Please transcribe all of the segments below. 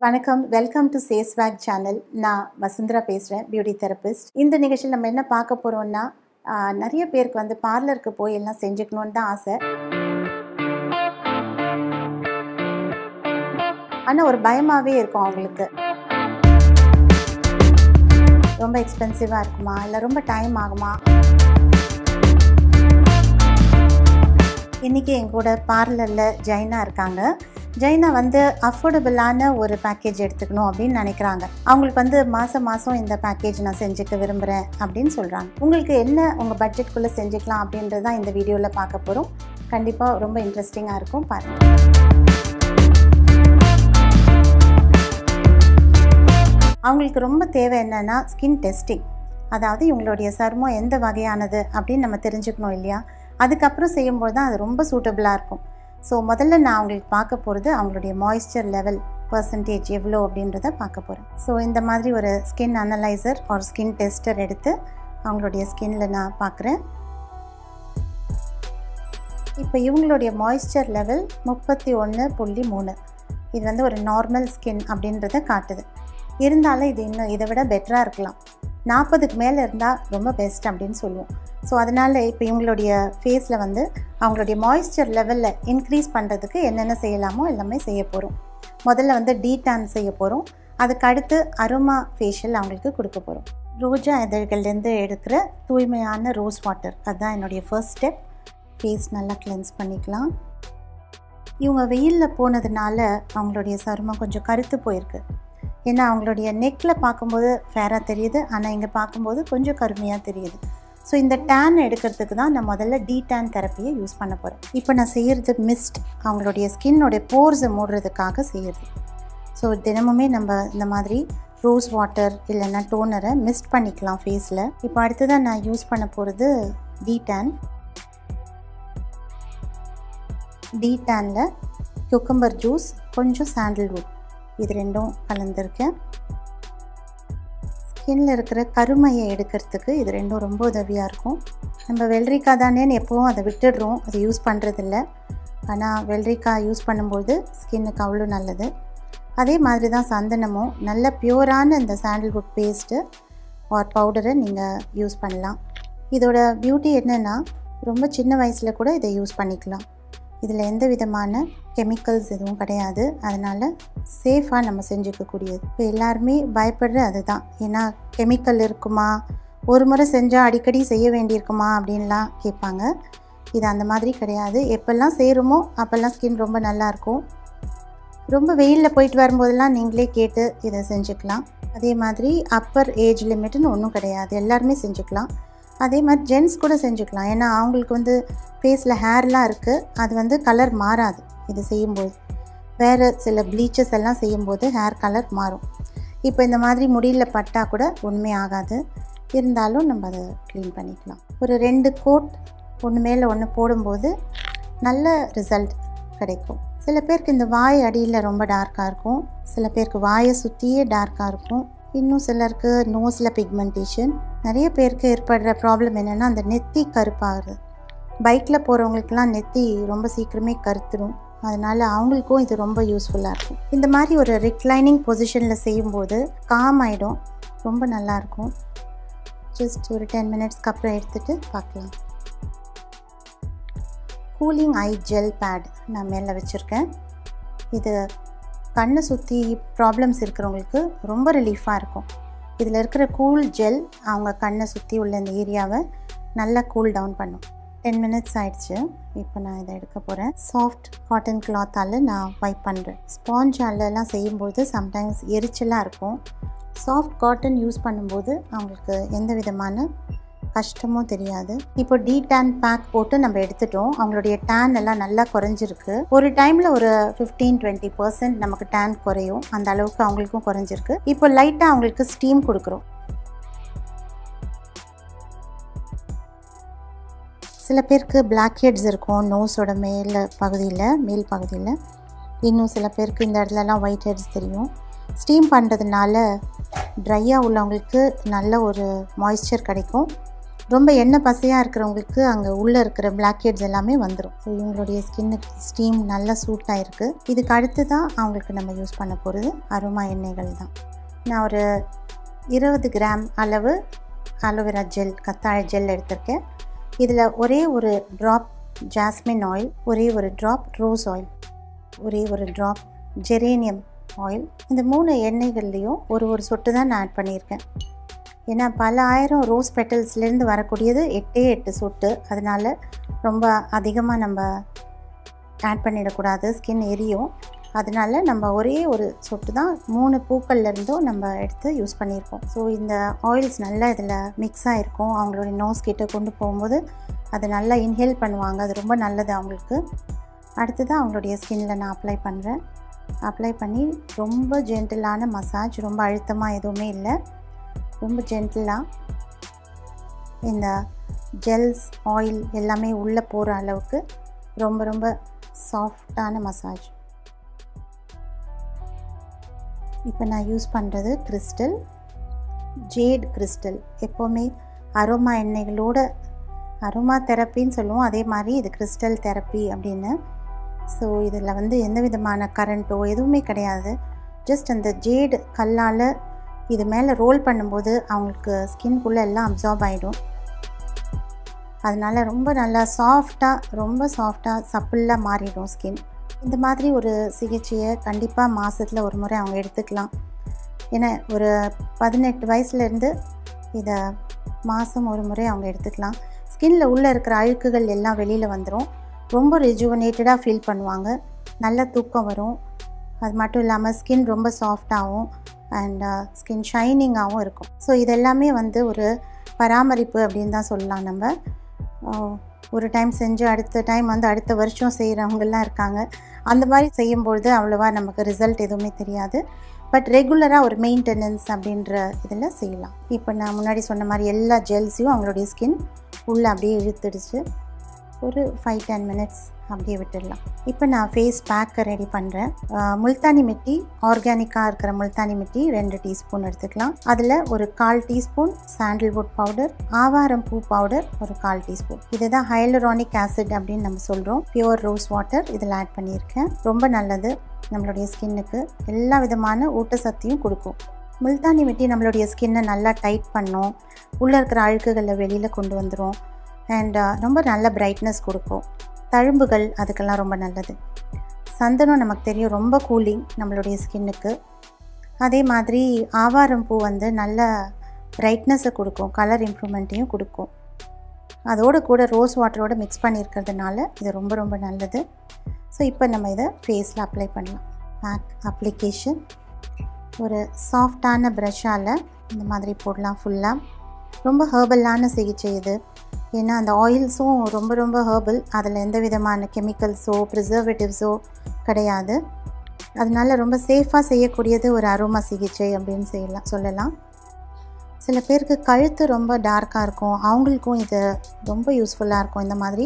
வணக்கம் welcome to சேஸ்வேக் channel நான் வசுந்தரா பேசுகிறேன் பியூட்டி தெரபிஸ்ட் இந்த நிகழ்ச்சியில் நம்ம என்ன பார்க்க போகிறோம்னா ஆஹ், நிறைய பேருக்கு வந்து பார்லருக்கு போய் எல்லாம் செஞ்சுக்கணுன்னு தான் ஆசை ஆனால் ஒரு பயமாகவே இருக்கும் அவங்களுக்கு ரொம்ப எக்ஸ்பென்சிவாக இருக்குமா இல்லை ரொம்ப டைம் ஆகுமா இன்றைக்கி என் கூட பார்லரில் ஜெயினா இருக்காங்க ஜெயினா வந்து அஃபோர்டபுளான ஒரு பேக்கேஜ் எடுத்துக்கணும் அப்படின்னு நினைக்கிறாங்க அவங்களுக்கு வந்து மாதம் மாதம் இந்த பேக்கேஜ் நான் செஞ்சுக்க விரும்புகிறேன் அப்படின்னு சொல்கிறாங்க உங்களுக்கு என்ன உங்கள் பட்ஜெட்குள்ளே செஞ்சுக்கலாம் அப்படின்றது தான் இந்த வீடியோவில் பார்க்க போகிறோம் கண்டிப்பாக ரொம்ப இன்ட்ரெஸ்டிங்காக இருக்கும் பாருங்கள் அவங்களுக்கு ரொம்ப தேவை என்னென்னா ஸ்கின் டெஸ்டிங் அதாவது இவங்களுடைய சருமம் எந்த வகையானது அப்படின்னு நம்ம தெரிஞ்சுக்கணும் இல்லையா அதுக்கப்புறம் செய்யும்போது தான் அது ரொம்ப சூட்டபுளாக இருக்கும் ஸோ முதல்ல நான் அவங்களுக்கு பார்க்க போகிறது அவங்களுடைய மாய்ஸ்சர் லெவல் பர்சன்டேஜ் எவ்வளோ அப்படின்றத பார்க்க போகிறேன் ஸோ இந்த மாதிரி ஒரு ஸ்கின் அனலைசர் ஒரு ஸ்கின் டெஸ்டர் எடுத்து அவங்களுடைய ஸ்கின்ல நான் பார்க்குறேன் இப்போ இவங்களுடைய மாய்ஸ்சர் லெவல் முப்பத்தி ஒன்று புள்ளி மூணு இது வந்து ஒரு நார்மல் ஸ்கின் அப்படின்றத காட்டுது இருந்தாலும் இது இன்னும் இதை விட பெட்டராக இருக்கலாம் நாற்பதுக்கு மேலே இருந்தால் ரொம்ப பெஸ்ட் அப்படின்னு சொல்லுவோம் ஸோ அதனால் இப்போ இவங்களுடைய ஃபேஸில் வந்து அவங்களுடைய மாய்ஸ்சர் லெவலில் இன்க்ரீஸ் பண்ணுறதுக்கு என்னென்ன செய்யலாமோ எல்லாமே செய்ய போகிறோம் முதல்ல வந்து டீடான் செய்ய போகிறோம் அதுக்கு அடுத்து அருமா ஃபேஷியல் அவங்களுக்கு கொடுக்க போகிறோம் ரோஜா இதழ்கள்லேருந்து எடுக்கிற தூய்மையான ரோஸ் வாட்டர் அதுதான் என்னுடைய ஃபர்ஸ்ட் ஸ்டெப் ஃபேஸ் நல்லா கிளென்ஸ் பண்ணிக்கலாம் இவங்க வெயிலில் போனதுனால அவங்களுடைய சருமம் கொஞ்சம் கருத்து போயிருக்கு ஏன்னா அவங்களுடைய நெக்கில் பார்க்கும்போது ஃபேராக தெரியுது ஆனால் இங்கே பார்க்கும்போது கொஞ்சம் கருமையாக தெரியுது ஸோ இந்த டேன் எடுக்கிறதுக்கு தான் நான் முதல்ல டி டேன் தெரப்பியை யூஸ் பண்ண போகிறேன் இப்போ நான் செய்கிறது மிஸ்ட் அவங்களுடைய ஸ்கின்னோடைய போர்ஸை மூடுறதுக்காக செய்கிறது ஸோ தினமுமே நம்ம இந்த மாதிரி ரோஸ் வாட்டர் இல்லைன்னா டோனரை மிஸ்ட் பண்ணிக்கலாம் ஃபேஸில் இப்போ அடுத்ததாக நான் யூஸ் பண்ண போகிறது டி டேன் டி டேனில் குக்கம்பர் ஜூஸ் கொஞ்சம் சாண்டில்வுட் இது ரெண்டும் கலந்துருக்கேன் ஸ்கின்ல இருக்கிற கருமையை எடுக்கிறதுக்கு இது ரெண்டும் ரொம்ப உதவியாக இருக்கும் நம்ம வெள்ளரிக்காய் தானேன்னு எப்போவும் அதை விட்டுடுறோம் அதை யூஸ் பண்ணுறதில்ல ஆனால் வெள்ளரிக்காய் யூஸ் பண்ணும்போது ஸ்கின்னுக்கு அவ்வளோ நல்லது அதே மாதிரி தான் சந்தனமும் நல்ல பியூரான இந்த சாண்டில்வுட் பேஸ்ட்டு ஆர் பவுடரை நீங்கள் யூஸ் பண்ணலாம் இதோட பியூட்டி என்னென்னா ரொம்ப சின்ன வயசில் கூட இதை யூஸ் பண்ணிக்கலாம் இதில் எந்த விதமான கெமிக்கல்ஸ் எதுவும் கிடையாது அதனால் சேஃபாக நம்ம செஞ்சுக்கக்கூடியது இப்போ எல்லாருமே பயப்படுற அதுதான் ஏன்னா கெமிக்கல் இருக்குமா ஒரு முறை செஞ்சால் அடிக்கடி செய்ய வேண்டியிருக்குமா அப்படின்லாம் கேட்பாங்க இது அந்த மாதிரி கிடையாது எப்போல்லாம் செய்கிறோமோ அப்போல்லாம் ஸ்கின் ரொம்ப நல்லாயிருக்கும் ரொம்ப வெயிலில் போயிட்டு வரும்போதெல்லாம் நீங்களே கேட்டு இதை செஞ்சுக்கலாம் அதே மாதிரி அப்பர் ஏஜ் லிமிட்னு ஒன்றும் கிடையாது எல்லாருமே செஞ்சுக்கலாம் அதே மாதிரி ஜென்ஸ் கூட செஞ்சுக்கலாம் ஏன்னா அவங்களுக்கு வந்து ஃபேஸில் ஹேர்லாம் இருக்குது அது வந்து கலர் மாறாது இது செய்யும்போது வேறு சில ப்ளீச்சஸ் எல்லாம் செய்யும்போது ஹேர் கலர் மாறும் இப்போ இந்த மாதிரி முடியில் பட்டால் கூட ஒன்றுமே ஆகாது இருந்தாலும் நம்ம அதை க்ளீன் பண்ணிக்கலாம் ஒரு ரெண்டு கோட் ஒன்று மேலே ஒன்று போடும்போது நல்ல ரிசல்ட் கிடைக்கும் சில பேருக்கு இந்த வாய் அடியில் ரொம்ப டார்க்காக இருக்கும் சில பேருக்கு வாயை சுற்றியே டார்க்காக இருக்கும் இன்னும் சிலருக்கு நோஸில் பிக்மெண்டேஷன் நிறைய பேருக்கு ஏற்படுற ப்ராப்ளம் என்னென்னா அந்த நெத்தி கருப்பாகுது பைக்கில் போகிறவங்களுக்குலாம் நெத்தி ரொம்ப சீக்கிரமே கருத்துரும் அதனால் அவங்களுக்கும் இது ரொம்ப யூஸ்ஃபுல்லாக இருக்கும் இந்த மாதிரி ஒரு ரிக்ளைனிங் பொசிஷனில் செய்யும்போது காம் ஆகிடும் ரொம்ப நல்லாயிருக்கும் ஜஸ்ட் ஒரு டென் மினிட்ஸ்க்கு அப்புறம் எடுத்துகிட்டு பார்க்கலாம் கூலிங் ஐ ஜெல் பேட் நான் மேலே வச்சுருக்கேன் இது கண்ணை சுற்றி ப்ராப்ளம்ஸ் இருக்கிறவங்களுக்கு ரொம்ப ரிலீஃபாக இருக்கும் இதில் இருக்கிற கூல் ஜெல் அவங்க கண்ணை சுற்றி உள்ள இந்த ஏரியாவை நல்லா கூல் டவுன் பண்ணும் டென் மினிட்ஸ் ஆயிடுச்சு இப்போ நான் இதை எடுக்க போகிறேன் சாஃப்ட் காட்டன் கிளாத்தால் நான் வைப் பண்ணுறேன் ஸ்பாஞ்ச் எல்லாம் செய்யும்போது சம்டைம்ஸ் எரிச்சலாக இருக்கும் சாஃப்ட் காட்டன் யூஸ் பண்ணும்போது அவங்களுக்கு எந்த விதமான கஷ்டமும் தெரியாது இப்போ டி டேன் பேக் போட்டு நம்ம எடுத்துட்டோம் அவங்களுடைய டேன் எல்லாம் நல்லா குறைஞ்சிருக்கு ஒரு டைமில் ஒரு ஃபிஃப்டீன் டுவெண்ட்டி பர்சன்ட் நமக்கு டேன் குறையும் அந்த அளவுக்கு அவங்களுக்கும் குறைஞ்சிருக்கு இப்போ லைட்டாக அவங்களுக்கு ஸ்டீம் கொடுக்குறோம் சில பேருக்கு பிளாக் ஹெட்ஸ் இருக்கும் நோஸோட மேல் பகுதியில் மேல் பகுதியில் இன்னும் சில பேருக்கு இந்த இடத்துலலாம் ஒயிட் ஹெட்ஸ் தெரியும் ஸ்டீம் பண்ணுறதுனால ட்ரையாக உள்ளவங்களுக்கு நல்ல ஒரு மாய்ஸ்சர் கிடைக்கும் ரொம்ப எண்ணெய் பசையாக இருக்கிறவங்களுக்கு அங்கே உள்ளே இருக்கிற பிளாக் ஹெட்ஸ் எல்லாமே வந்துடும் ஸோ இவங்களுடைய ஸ்கின்னுக்கு ஸ்டீம் நல்லா சூட் ஆகிருக்கு இதுக்கு அடுத்து தான் அவங்களுக்கு நம்ம யூஸ் பண்ண போகிறது அருமா எண்ணெய்கள் தான் நான் ஒரு இருபது கிராம் அளவு அலோவேரா ஜெல் கத்தாழை ஜெல் எடுத்திருக்கேன் இதில் ஒரே ஒரு ட்ராப் ஜாஸ்மின் ஆயில் ஒரே ஒரு ட்ராப் ரோஸ் ஆயில் ஒரே ஒரு ட்ராப் ஜெரேனியம் ஆயில் இந்த மூணு எண்ணெய்கள்லேயும் ஒரு ஒரு சொட்டு தான் நான் ஆட் பண்ணியிருக்கேன் ஏன்னா பல ஆயிரம் ரோஸ் பெட்டல்ஸ்லேருந்து வரக்கூடியது எட்டே எட்டு சொட்டு அதனால் ரொம்ப அதிகமாக நம்ம ஆட் பண்ணிடக்கூடாது ஸ்கின் எரியும் அதனால நம்ம ஒரே ஒரு சொட்டு தான் மூணு பூக்கள்லேருந்தும் நம்ம எடுத்து யூஸ் பண்ணியிருக்கோம் ஸோ இந்த ஆயில்ஸ் நல்லா இதில் மிக்ஸ் ஆகிருக்கும் அவங்களுடைய நோஸ் கிட்ட கொண்டு போகும்போது அதை நல்லா இன்ஹேல் பண்ணுவாங்க அது ரொம்ப நல்லது அவங்களுக்கு அடுத்தது அவங்களுடைய ஸ்கின்னில் நான் அப்ளை பண்ணுறேன் அப்ளை பண்ணி ரொம்ப ஜென்டிலான மசாஜ் ரொம்ப அழுத்தமாக எதுவுமே இல்லை ரொம்ப ஜென்டிலாக இந்த ஜெல்ஸ் ஆயில் எல்லாமே உள்ளே போகிற அளவுக்கு ரொம்ப ரொம்ப சாஃப்டான மசாஜ் இப்போ நான் யூஸ் பண்ணுறது கிறிஸ்டல் ஜேட் கிறிஸ்டல் எப்போவுமே அரோமா எண்ணெய்களோட அரோமா தெரப்பின்னு சொல்லுவோம் அதே மாதிரி இது கிறிஸ்டல் தெரப்பி அப்படின்னு ஸோ இதில் வந்து எந்த விதமான கரண்ட்டோ எதுவுமே கிடையாது ஜஸ்ட் அந்த ஜேடு கல்லால் இது மேலே ரோல் பண்ணும்போது அவங்களுக்கு ஸ்கின்குள்ளே எல்லாம் அப்சார்ப் ஆகிடும் அதனால் ரொம்ப நல்லா சாஃப்டாக ரொம்ப சாஃப்டாக சப்பிளாக மாறிடும் ஸ்கின் இந்த மாதிரி ஒரு சிகிச்சையை கண்டிப்பாக மாதத்தில் ஒரு முறை அவங்க எடுத்துக்கலாம் ஏன்னா ஒரு பதினெட்டு வயசுலேருந்து இதை மாதம் ஒரு முறை அவங்க எடுத்துக்கலாம் ஸ்கின்னில் உள்ளே இருக்கிற அழுக்குகள் எல்லாம் வெளியில் வந்துடும் ரொம்ப ரெஜுவனேட்டடாக ஃபீல் பண்ணுவாங்க நல்ல தூக்கம் வரும் அது மட்டும் இல்லாமல் ஸ்கின் ரொம்ப சாஃப்டாகவும் அண்ட் ஸ்கின் ஷைனிங்காகவும் இருக்கும் ஸோ இதெல்லாமே வந்து ஒரு பராமரிப்பு அப்படின்னு தான் சொல்லலாம் நம்ம ஒரு டைம் செஞ்சு அடுத்த டைம் வந்து அடுத்த வருஷம் செய்கிறவங்கெல்லாம் இருக்காங்க அந்த மாதிரி செய்யும்பொழுது அவ்வளோவா நமக்கு ரிசல்ட் எதுவுமே தெரியாது பட் ரெகுலராக ஒரு மெயின்டெனன்ஸ் அப்படின்ற இதில் செய்யலாம் இப்போ நான் முன்னாடி சொன்ன மாதிரி எல்லா ஜெல்ஸையும் அவங்களுடைய ஸ்கின் உள்ளே அப்படியே இழுத்துடுச்சு ஒரு ஃபைவ் டென் மினிட்ஸ் அப்படியே விட்டுடலாம் இப்போ நான் ஃபேஸ் பேக்கை ரெடி பண்ணுறேன் முல்தானி மிட்டி ஆர்கானிக்காக இருக்கிற முல்தானி மிட்டி ரெண்டு டீஸ்பூன் எடுத்துக்கலாம் அதில் ஒரு கால் டீஸ்பூன் சாண்டில்வுட் பவுடர் ஆவாரம் பூ பவுடர் ஒரு கால் டீஸ்பூன் இதுதான் ஹைலரானிக் ஆசிட் அப்படின்னு நம்ம சொல்கிறோம் பியூர் ரோஸ் வாட்டர் இதில் ஆட் பண்ணியிருக்கேன் ரொம்ப நல்லது நம்மளுடைய ஸ்கின்னுக்கு எல்லா விதமான ஊட்டச்சத்தையும் கொடுக்கும் முல்தானி மிட்டி நம்மளுடைய ஸ்கின்னை நல்லா டைட் பண்ணும் உள்ளே இருக்கிற அழுக்குகளை வெளியில் கொண்டு வந்துடும் அண்ட் ரொம்ப நல்ல பிரைட்னஸ் கொடுக்கும் தழும்புகள் அதுக்கெல்லாம் ரொம்ப நல்லது சந்தனம் நமக்கு தெரியும் ரொம்ப கூலிங் நம்மளுடைய ஸ்கின்னுக்கு அதே மாதிரி ஆவாரம் பூ வந்து நல்ல பிரைட்னஸை கொடுக்கும் கலர் இம்ப்ரூவ்மெண்ட்டையும் கொடுக்கும் அதோடு கூட ரோஸ் வாட்டரோடு மிக்ஸ் பண்ணியிருக்கிறதுனால இது ரொம்ப ரொம்ப நல்லது ஸோ இப்போ நம்ம இதை ஃபேஸில் அப்ளை பண்ணலாம் பேக் அப்ளிகேஷன் ஒரு சாஃப்டான ப்ரஷ்ஷால் இந்த மாதிரி போடலாம் ஃபுல்லாக ரொம்ப ஹேர்பலான சிகிச்சை இது ஏன்னா அந்த ஆயில்ஸும் ரொம்ப ரொம்ப ஹேர்பல் அதில் எந்த விதமான கெமிக்கல்ஸோ ப்ரிசர்வேட்டிவ்ஸோ கிடையாது அதனால ரொம்ப சேஃபாக செய்யக்கூடியது ஒரு அரோமா சிகிச்சை அப்படின்னு செய்யலாம் சொல்லலாம் சில பேருக்கு கழுத்து ரொம்ப டார்க்காக இருக்கும் அவங்களுக்கும் இது ரொம்ப யூஸ்ஃபுல்லாக இருக்கும் இந்த மாதிரி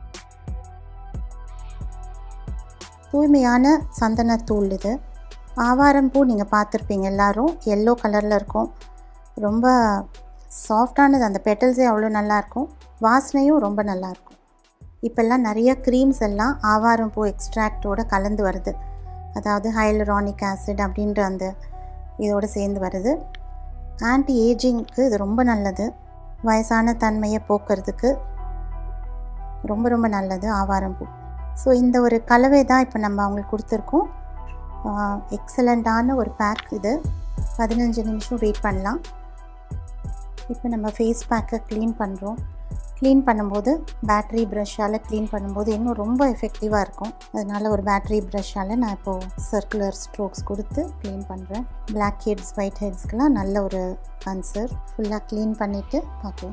தூய்மையான சந்தனத்தூள் இது ஆவாரம் பூ நீங்கள் பார்த்துருப்பீங்க எல்லோரும் எல்லோ கலரில் இருக்கும் ரொம்ப சாஃப்டானது அந்த பெட்டல்ஸே அவ்வளோ நல்லாயிருக்கும் வாசனையும் ரொம்ப நல்லாயிருக்கும் இப்போல்லாம் நிறைய க்ரீம்ஸ் எல்லாம் ஆவாரம் பூ எக்ஸ்ட்ராக்டோடு கலந்து வருது அதாவது ஹைலரானிக் ஆசிட் அப்படின்ற அந்த இதோடு சேர்ந்து வருது ஆன்டி ஏஜிங்க்கு இது ரொம்ப நல்லது வயசான தன்மையை போக்குறதுக்கு ரொம்ப ரொம்ப நல்லது ஆவாரம் பூ ஸோ இந்த ஒரு கலவை தான் இப்போ நம்ம அவங்களுக்கு கொடுத்துருக்கோம் எக்ஸலண்ட்டான ஒரு பேக் இது பதினஞ்சு நிமிஷம் வெயிட் பண்ணலாம் இப்போ நம்ம ஃபேஸ் பேக்கை க்ளீன் பண்ணுறோம் க்ளீன் பண்ணும்போது பேட்ரி ப்ரஷ்ஷால் க்ளீன் பண்ணும்போது இன்னும் ரொம்ப எஃபெக்டிவாக இருக்கும் அதனால் ஒரு பேட்ரி ப்ரஷ்ஷால் நான் இப்போது சர்க்குலர் ஸ்ட்ரோக்ஸ் கொடுத்து க்ளீன் பண்ணுறேன் பிளாக் ஹெட்ஸ் ஒயிட் ஹெட்ஸ்க்கெலாம் நல்ல ஒரு ஆன்சர் ஃபுல்லாக க்ளீன் பண்ணிவிட்டு பார்க்கலாம்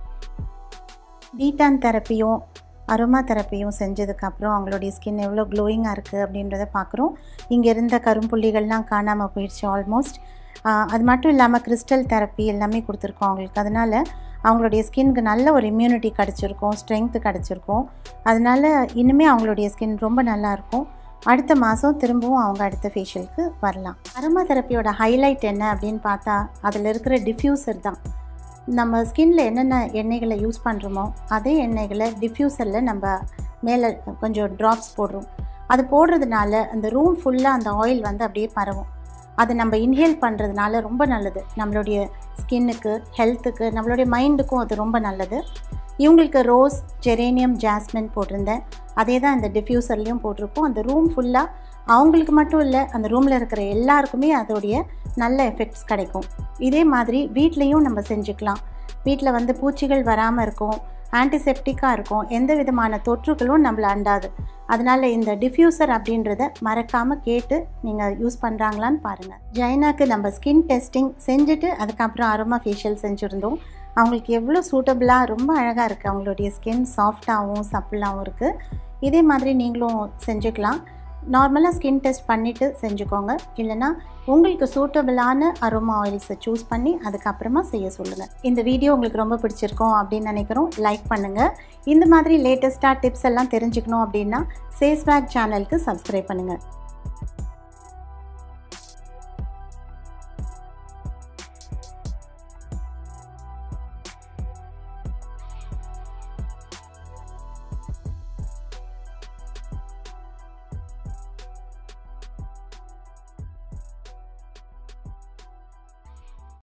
டீடான் தெரப்பியும் அரோமா தெரப்பியும் செஞ்சதுக்கப்புறம் அவங்களுடைய ஸ்கின் எவ்வளோ க்ளோயிங்காக இருக்குது அப்படின்றத பார்க்குறோம் இங்கே இருந்த கரும்புள்ளிகள்லாம் காணாமல் போயிடுச்சு ஆல்மோஸ்ட் அது மட்டும் இல்லாமல் கிறிஸ்டல் தெரப்பி எல்லாமே கொடுத்துருக்கோம் அவங்களுக்கு அதனால் அவங்களுடைய ஸ்கின்க்கு நல்ல ஒரு இம்யூனிட்டி கிடச்சிருக்கும் ஸ்ட்ரென்த்து கிடச்சிருக்கும் அதனால் இனிமேல் அவங்களுடைய ஸ்கின் ரொம்ப நல்லாயிருக்கும் அடுத்த மாதம் திரும்பவும் அவங்க அடுத்த ஃபேஷியலுக்கு வரலாம் அரோமா தெரப்பியோட ஹைலைட் என்ன அப்படின்னு பார்த்தா அதில் இருக்கிற டிஃப்யூசர் தான் நம்ம ஸ்கின்ல என்னென்ன எண்ணெய்களை யூஸ் பண்ணுறோமோ அதே எண்ணெய்களை டிஃப்யூசரில் நம்ம மேலே கொஞ்சம் ட்ராப்ஸ் போடுறோம் அது போடுறதுனால அந்த ரூம் ஃபுல்லாக அந்த ஆயில் வந்து அப்படியே பரவும் அது நம்ம இன்ஹேல் பண்ணுறதுனால ரொம்ப நல்லது நம்மளுடைய ஸ்கின்னுக்கு ஹெல்த்துக்கு நம்மளுடைய மைண்டுக்கும் அது ரொம்ப நல்லது இவங்களுக்கு ரோஸ் ஜெரேனியம் ஜாஸ்மின் போட்டிருந்தேன் அதே தான் இந்த டிஃப்யூசர்லேயும் போட்டிருக்கோம் அந்த ரூம் ஃபுல்லாக அவங்களுக்கு மட்டும் இல்லை அந்த ரூமில் இருக்கிற எல்லாருக்குமே அதோடைய நல்ல எஃபெக்ட்ஸ் கிடைக்கும் இதே மாதிரி வீட்லேயும் நம்ம செஞ்சுக்கலாம் வீட்டில் வந்து பூச்சிகள் வராமல் இருக்கும் ஆன்டிசெப்டிக்காக இருக்கும் எந்த விதமான தொற்றுகளும் நம்மளை அண்டாது அதனால் இந்த டிஃப்யூசர் அப்படின்றத மறக்காமல் கேட்டு நீங்கள் யூஸ் பண்ணுறாங்களான்னு பாருங்கள் ஜைனாக்கு நம்ம ஸ்கின் டெஸ்டிங் செஞ்சுட்டு அதுக்கப்புறம் அரோமா ஃபேஷியல் செஞ்சுருந்தோம் அவங்களுக்கு எவ்வளோ சூட்டபுளாக ரொம்ப அழகாக இருக்குது அவங்களுடைய ஸ்கின் சாஃப்டாகவும் சப்பிளாகவும் இருக்குது இதே மாதிரி நீங்களும் செஞ்சுக்கலாம் நார்மலாக ஸ்கின் டெஸ்ட் பண்ணிவிட்டு செஞ்சுக்கோங்க இல்லைனா உங்களுக்கு சூட்டபிளான அரோமா ஆயில்ஸை சூஸ் பண்ணி அதுக்கப்புறமா செய்ய சொல்லுங்கள் இந்த வீடியோ உங்களுக்கு ரொம்ப பிடிச்சிருக்கோம் அப்படின்னு நினைக்கிறோம் லைக் பண்ணுங்கள் இந்த மாதிரி லேட்டஸ்ட்டாக டிப்ஸ் எல்லாம் தெரிஞ்சுக்கணும் அப்படின்னா சேஸ்பேக் சேனலுக்கு சப்ஸ்கிரைப் பண்ணுங்கள்